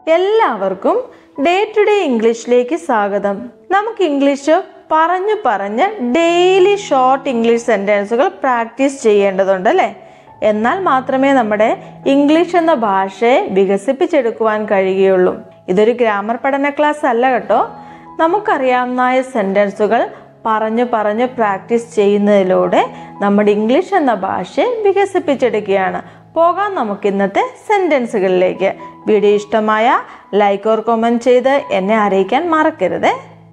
എല്ലാവർക്കും day to day ഇംഗ്ലീഷിലേക്ക് സ്വാഗതം നമുക്ക് ഇംഗ്ലീഷ് പറഞ്ഞു പറഞ്ഞ് ഡെയിലി ഷോർട്ട് ഇംഗ്ലീഷ് സെൻറ്റൻസുകൾ പ്രാക്ടീസ് ചെയ്യേണ്ടതുണ്ട് അല്ലേ എന്നാൽ മാത്രമേ നമ്മുടെ ഇംഗ്ലീഷ് എന്ന ഭാഷയെ വികസിപ്പിച്ചെടുക്കുവാൻ കഴിയുകയുള്ളൂ ഇതൊരു ഗ്രാമർ പഠന ക്ലാസ് അല്ല കേട്ടോ നമുക്കറിയാവുന്ന സെൻറ്റൻസുകൾ പറഞ്ഞു പറഞ്ഞ് പ്രാക്ടീസ് ചെയ്യുന്നതിലൂടെ നമ്മുടെ ഇംഗ്ലീഷ് എന്ന ഭാഷയെ വികസിപ്പിച്ചെടുക്കുകയാണ് പോകാം നമുക്ക് ഇന്നത്തെ സെൻറ്റൻസുകളിലേക്ക് വീഡിയോ ഇഷ്ടമായ ലൈക്ക് ഓർ കമൻറ്റ് ചെയ്ത് എന്നെ അറിയിക്കാൻ മറക്കരുത്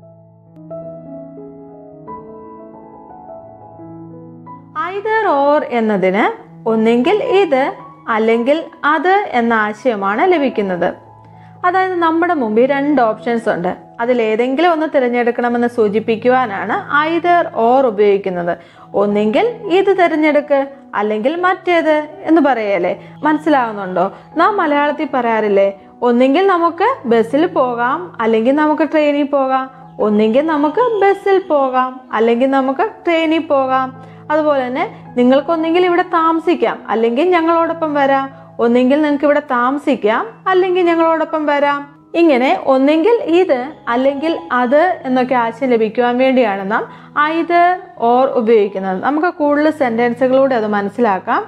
ഐതർ ഓർ എന്നതിന് ഒന്നെങ്കിൽ ഇത് അല്ലെങ്കിൽ അത് എന്ന ആശയമാണ് ലഭിക്കുന്നത് അതായത് നമ്മുടെ മുമ്പിൽ രണ്ട് ഓപ്ഷൻസ് ഉണ്ട് അതിൽ ഏതെങ്കിലും ഒന്ന് തിരഞ്ഞെടുക്കണമെന്ന് സൂചിപ്പിക്കുവാനാണ് ഐതർ ഓർ ഉപയോഗിക്കുന്നത് ഒന്നെങ്കിൽ ഇത് തിരഞ്ഞെടുക്ക് അല്ലെങ്കിൽ മറ്റേത് എന്ന് പറയല്ലേ മനസ്സിലാവുന്നുണ്ടോ നാം മലയാളത്തിൽ പറയാറില്ലേ ഒന്നെങ്കിൽ നമുക്ക് ബസ്സിൽ പോകാം അല്ലെങ്കിൽ നമുക്ക് ട്രെയിനിൽ പോകാം ഒന്നെങ്കിൽ നമുക്ക് ബസ്സിൽ പോകാം അല്ലെങ്കിൽ നമുക്ക് ട്രെയിനിൽ പോകാം അതുപോലെ തന്നെ നിങ്ങൾക്കൊന്നെങ്കിൽ ഇവിടെ താമസിക്കാം അല്ലെങ്കിൽ ഞങ്ങളോടൊപ്പം വരാം ഒന്നെങ്കിൽ നിങ്ങൾക്ക് ഇവിടെ താമസിക്കാം അല്ലെങ്കിൽ ഞങ്ങളോടൊപ്പം വരാം ഇങ്ങനെ ഒന്നെങ്കിൽ ഇത് അല്ലെങ്കിൽ അത് എന്നൊക്കെ ആശയം ലഭിക്കുവാൻ വേണ്ടിയാണ് നാം ഐതർ ഓർ ഉപയോഗിക്കുന്നത് നമുക്ക് കൂടുതൽ സെന്റൻസുകളൂടെ അത് മനസ്സിലാക്കാം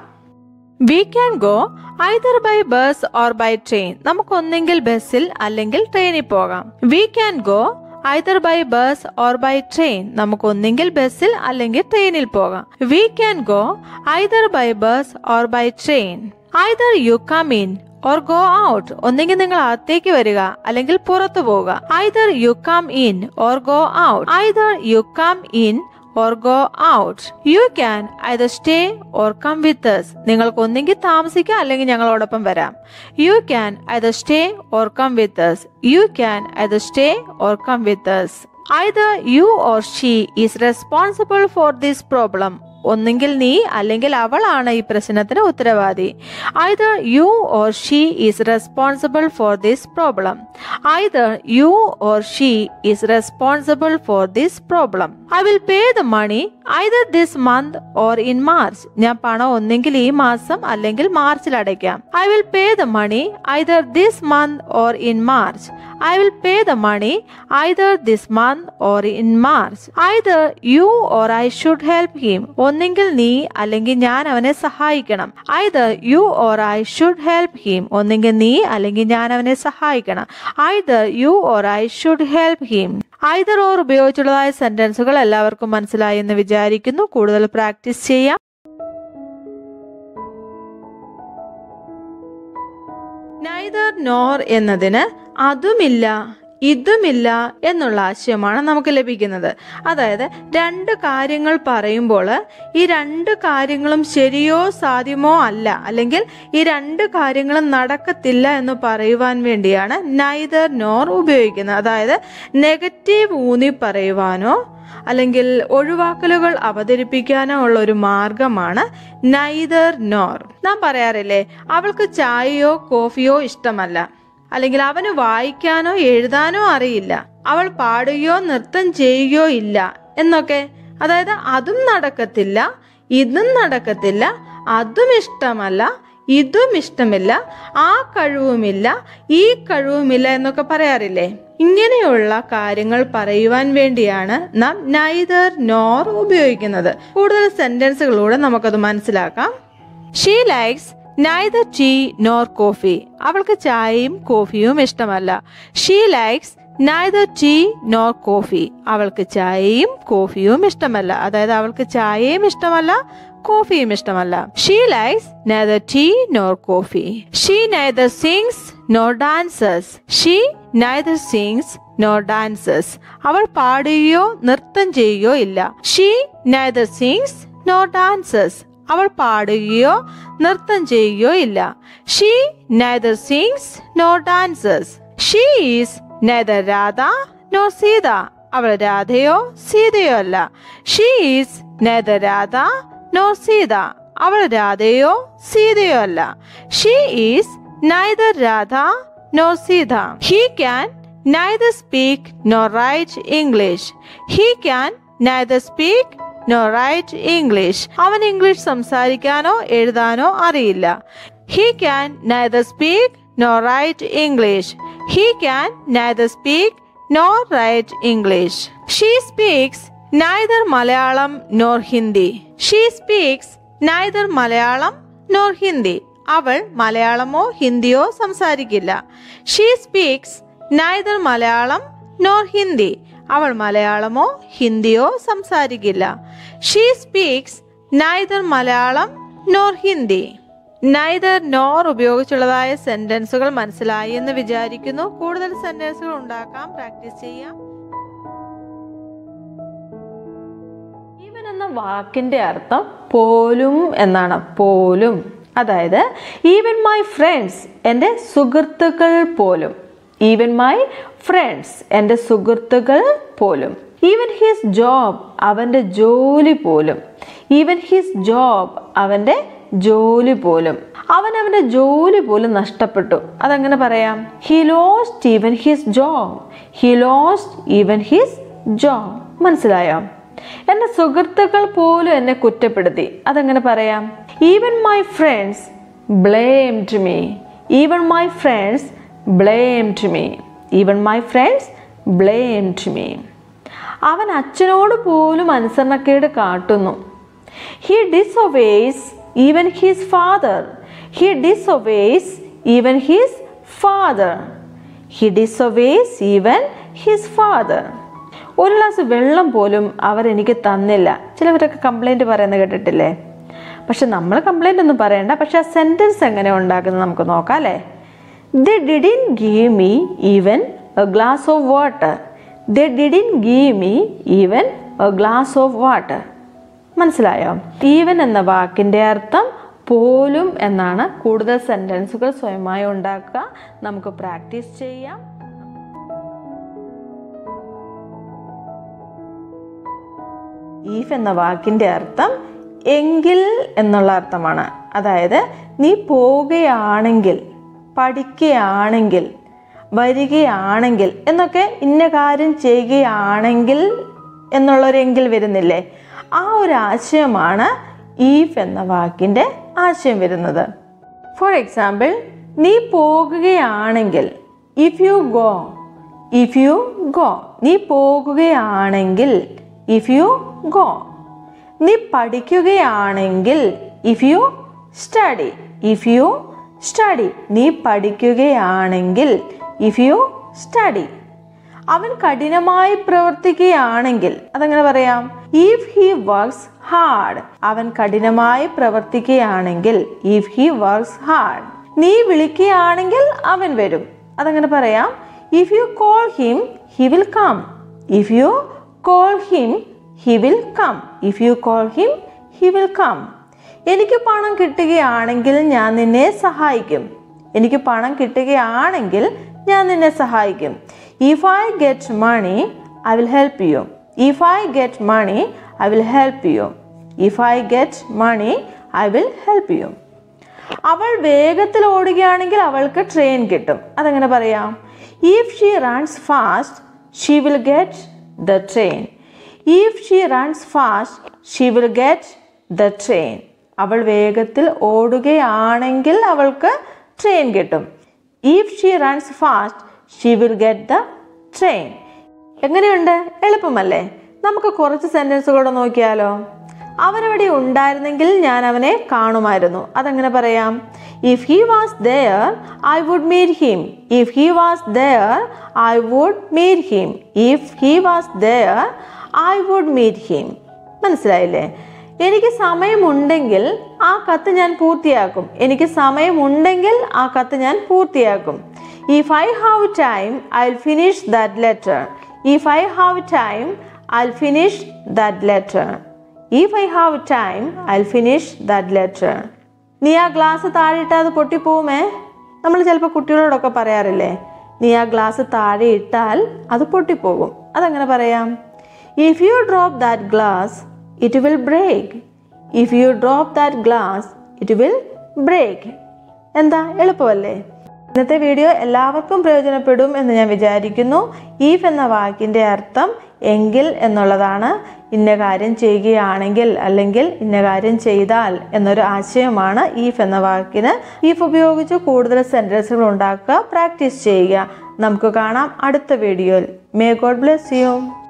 we can go either by bus or by train നമുക്ക് ഒന്നെങ്കിൽ ബസ്സിൽ അല്ലെങ്കിൽ ട്രെയിനിൽ പോകാം we can go either by bus or by train നമുക്ക് ഒന്നെങ്കിൽ ബസ്സിൽ അല്ലെങ്കിൽ ട്രെയിനിൽ പോകാം we can go either by bus or by train either you come in or go out ഒന്നെങ്കിൽ നിങ്ങൾ അകത്തേക്ക് വരിക അല്ലെങ്കിൽ പുറത്തു പോവുക either you come in or go out either you come in or go out you can either stay or come with us നിങ്ങൾക്ക് ഒന്നെങ്കിൽ താമസിക്കാം അല്ലെങ്കിൽ ഞങ്ങളോടൊപ്പം വരാം you can either stay or come with us you can either stay or come with us either you or she is responsible for this problem ഒന്നെങ്കിൽ നീ അല്ലെങ്കിൽ അവളാണ് ഈ പ്രശ്നത്തിന് ഉത്തരവാദി either you or she is responsible for this problem either you or she is responsible for this problem I will pay the money either this month or in March ഞാൻ പണം ഒന്നെങ്കിൽ ഈ മാസം അല്ലെങ്കിൽ മാർച്ചിൽ അടയ്ക്കാം I will pay the money either this month or in March I will pay the money either this month or in March either you or I should help him ഒന്നെങ്കിൽ നീ അല്ലെങ്കിൽ ഞാൻ അവനെ സഹായിക്കണം either you or I should help him ഒന്നെങ്കിൽ നീ അല്ലെങ്കിൽ ഞാൻ അവനെ സഹായിക്കണം either you or I should help him either or ഉപയോഗിച്ചുള്ളതായ സെന്റൻസുകൾ എല്ലാവർക്കും മനസ്സിലായി എന്ന് വിചാരിക്കുന്നു കൂടുതൽ പ്രാക്ടീസ് ചെയ്യാം നൈദർ നോർ എന്നതിന് അതുമില്ല ഇതുമില്ല എന്നുള്ള ആശയമാണ് നമുക്ക് ലഭിക്കുന്നത് അതായത് രണ്ട് കാര്യങ്ങൾ പറയുമ്പോൾ ഈ രണ്ട് കാര്യങ്ങളും ശരിയോ സാധ്യമോ അല്ല അല്ലെങ്കിൽ ഈ രണ്ട് കാര്യങ്ങളും നടക്കത്തില്ല എന്ന് പറയുവാൻ വേണ്ടിയാണ് നൈദർ നോർ ഉപയോഗിക്കുന്നത് അതായത് നെഗറ്റീവ് ഊന്നി പറയുവാനോ അല്ലെങ്കിൽ ഒഴിവാക്കലുകൾ അവതരിപ്പിക്കാനോ ഉള്ള ഒരു മാർഗമാണ് നൈദർ നോർ നാം പറയാറില്ലേ അവൾക്ക് ചായയോ കോഫിയോ ഇഷ്ടമല്ല അല്ലെങ്കിൽ അവന് വായിക്കാനോ എഴുതാനോ അറിയില്ല അവൾ പാടുകയോ നൃത്തം ചെയ്യുകയോ ഇല്ല എന്നൊക്കെ അതായത് അതും നടക്കത്തില്ല ഇതും നടക്കത്തില്ല അതും ഇഷ്ടമല്ല ഇതും ഇഷ്ടമില്ല ആ കഴിവുമില്ല ഈ കഴിവുമില്ല എന്നൊക്കെ പറയാറില്ലേ ഇങ്ങനെയുള്ള കാര്യങ്ങൾ പറയുവാൻ വേണ്ടിയാണ് നാം നൈദർ നോർ ഉപയോഗിക്കുന്നത് കൂടുതൽ സെന്റൻസുകളിലൂടെ നമുക്കത് മനസ്സിലാക്കാം she likes neither tea nor coffee അവൾക്ക് ചായയും കോഫിയും ഇഷ്ടമല്ല she likes neither tea nor coffee അവൾക്ക് ചായയും കോഫിയും ഇഷ്ടമല്ല അതായത് അവൾക്ക് ചായയും ഇഷ്ടമല്ല കോഫിയും ഇഷ്ടമല്ല she likes neither tea nor coffee she neither sings nor dances she neither sings nor dances അവൾ പാടുകയോ നൃത്തം ചെയ്യുകയോ ഇല്ല she neither sings nor dances അവൾ പാടുകയോ നൃത്തം ചെയ്യുകയോ ഇല്ല she neither sings nor dances she is neither Radha nor Sita അവൾ രാധയോ സീതയോ അല്ല she is neither Radha nor Sita അവൾ രാധയോ സീതയോ അല്ല she is neither Radha nor Sita he can neither speak nor write English he can neither speak no write English അവൻ English സംസാരിക്കാനോ എഴുതാനോ അറിയില്ല he can neither speak nor write English. He can neither speak nor write English. She speaks neither Malayalam nor Hindi. She speaks neither Malayalam nor Hindi. അവൾ മലയാളമോ ഹിന്ദിയോ സംസാരിക്കില്ല she speaks neither Malayalam nor Hindi അവൾ മലയാളമോ ഹിന്ദിയോ സംസാരിക്കില്ല she speaks neither Malayalam nor Hindi neither nor ഉപയോഗിച്ചുള്ളതായ സെന്റൻസുകൾ മനസ്സിലായി എന്ന് വിചാരിക്കുന്നു കൂടുതൽ സെന്റൻസുകൾ ഉണ്ടാക്കാം പ്രാക്ടീസ് ചെയ്യാം ഈവൻ എന്ന വാക്കിന്റെ അർത്ഥം പോലും എന്നാണ് പോലും അതായത് ഈവൻ മൈ ഫ്രണ്ട്സ് എൻ്റെ സുഹൃത്തുക്കൾ പോലും ഈവൻ മൈ ഫ്രണ്ട്സ് എൻ്റെ സുഹൃത്തുക്കൾ പോലും ഈവൻ ഹിസ് ജോബ് അവൻ്റെ ജോലി പോലും ഈവൻ ഹിസ് ജോബ് അവൻ്റെ ജോലി പോലും അവൻ അവൻ്റെ ജോലി പോലും നഷ്ടപ്പെട്ടു അതെങ്ങനെ പറയാം he lost even his job he lost even his job മനസ്സിലായോ എൻ്റെ സുഹൃത്തുക്കൾ പോലും എന്നെ കുറ്റപ്പെടുത്തി അതെങ്ങനെ പറയാം even my friends blamed me even my friends blamed me even my friends blamed me അവൻ അച്ഛനോട് പോലും അനുസരണക്കേട് കാട്ടുന്നു he disobeys even his father he disobeys even his father he disobeys even his father ഒരു ഗ്ലാസ് വെള്ളം പോലും അവരെനിക്ക് തന്നില്ല ചിലവരൊക്കെ കംപ്ലൈൻറ്റ് പറയുന്നത് കേട്ടിട്ടില്ലേ പക്ഷെ നമ്മൾ കംപ്ലൈൻ്റ് ഒന്നും പറയണ്ട പക്ഷെ ആ സെൻറ്റൻസ് എങ്ങനെ ഉണ്ടാക്കുന്നത് നമുക്ക് നോക്കാം അല്ലേ they didn't give me even a glass of water they didn't give me even a glass of water മനസ്സിലായോ ഈവൻ എന്ന വാക്കിൻ്റെ അർത്ഥം പോലും എന്നാണ് കൂടുതൽ സെൻറ്റൻസുകൾ സ്വയമായി ഉണ്ടാക്കുക നമുക്ക് പ്രാക്ടീസ് ചെയ്യാം ഈഫ് എന്ന വാക്കിൻ്റെ അർത്ഥം എങ്കിൽ എന്നുള്ള അർത്ഥമാണ് അതായത് നീ പോവുകയാണെങ്കിൽ പഠിക്കുകയാണെങ്കിൽ വരികയാണെങ്കിൽ എന്നൊക്കെ ഇന്ന കാര്യം ചെയ്യുകയാണെങ്കിൽ എന്നുള്ളൊരെങ്കിൽ വരുന്നില്ലേ ആ ഒരു ആശയമാണ് ഈഫ് എന്ന വാക്കിൻ്റെ ആശയം വരുന്നത് ഫോർ എക്സാമ്പിൾ നീ പോകുകയാണെങ്കിൽ if you go if you go നീ പോകുകയാണെങ്കിൽ ഇഫ് യു ഗോ നീ പഠിക്കുകയാണെങ്കിൽ if you study if you study നീ പഠിക്കുകയാണെങ്കിൽ ഇഫ് യു സ്റ്റഡി അവൻ കഠിനമായി പ്രവർത്തിക്കുകയാണെങ്കിൽ അതെങ്ങനെ പറയാം ഇഫ് ഹി വർക്ക്സ് ഹാർഡ് അവൻ കഠിനമായി പ്രവർത്തിക്കുകയാണെങ്കിൽ ഇഫ് ഹി വർക്ക്സ് ഹാർഡ് നീ വിളിക്കുകയാണെങ്കിൽ അവൻ വരും അതെങ്ങനെ പറയാം if you call him he will come if you call him he will come if you call him he will come എനിക്ക് പണം കിട്ടുകയാണെങ്കിൽ ഞാൻ നിന്നെ സഹായിക്കും എനിക്ക് പണം കിട്ടുകയാണെങ്കിൽ ഞാൻ നിന്നെ സഹായിക്കും if I get money I will help you if I get money I will help you if I get money I will help you അവൾ വേഗത്തിൽ ഓടുകയാണെങ്കിൽ അവൾക്ക് ട്രെയിൻ കിട്ടും അതെങ്ങനെ പറയാം if she runs fast she will get the train if she runs fast she will get the train അവൾ വേഗത്തിൽ ഓടുകയാണെങ്കിൽ അവൾക്ക് ട്രെയിൻ കിട്ടും if she runs fast she will get the train എങ്ങനെയുണ്ട് എളുപ്പമല്ലേ നമുക്ക് കുറച്ച് സെൻറ്റൻസുകൂടെ നോക്കിയാലോ അവനവിടെ ഉണ്ടായിരുന്നെങ്കിൽ ഞാൻ അവനെ കാണുമായിരുന്നു അതെങ്ങനെ പറയാം if he was there I would meet him if he was there I would meet him if he was there I would meet him മനസ്സിലായില്ലേ എനിക്ക് സമയമുണ്ടെങ്കിൽ ആ കത്ത് ഞാൻ പൂർത്തിയാക്കും എനിക്ക് സമയമുണ്ടെങ്കിൽ ആ കത്ത് ഞാൻ പൂർത്തിയാക്കും if I have time I will finish that letter if I have time I will finish that letter if I have time I will finish that letter നീ ആ ഗ്ലാസ് താഴെ ഇട്ടാൽ അത് പൊട്ടിപ്പോവുമേ നമ്മൾ ചിലപ്പോൾ കുട്ടികളോടൊക്കെ പറയാറില്ലേ നീ ആ ഗ്ലാസ് താഴെ ഇട്ടാൽ അത് പൊട്ടിപ്പോകും അതെങ്ങനെ പറയാം if you drop that glass it will break if you drop that glass it will break എന്താ എളുപ്പമല്ലേ ഇന്നത്തെ വീഡിയോ എല്ലാവർക്കും പ്രയോജനപ്പെടും എന്ന് ഞാൻ വിചാരിക്കുന്നു ഈഫ് എന്ന വാക്കിൻ്റെ അർത്ഥം എങ്കിൽ എന്നുള്ളതാണ് ഇന്ന കാര്യം ചെയ്യുകയാണെങ്കിൽ അല്ലെങ്കിൽ ഇന്ന കാര്യം ചെയ്താൽ എന്നൊരു ആശയമാണ് ഈഫ് എന്ന വാക്കിന് ഈഫ് ഉപയോഗിച്ച് കൂടുതൽ സെൻറ്റൻസുകൾ ഉണ്ടാക്കുക പ്രാക്ടീസ് ചെയ്യുക നമുക്ക് കാണാം അടുത്ത വീഡിയോയിൽ മേ ഗോഡ് ബ്ലെസ് യു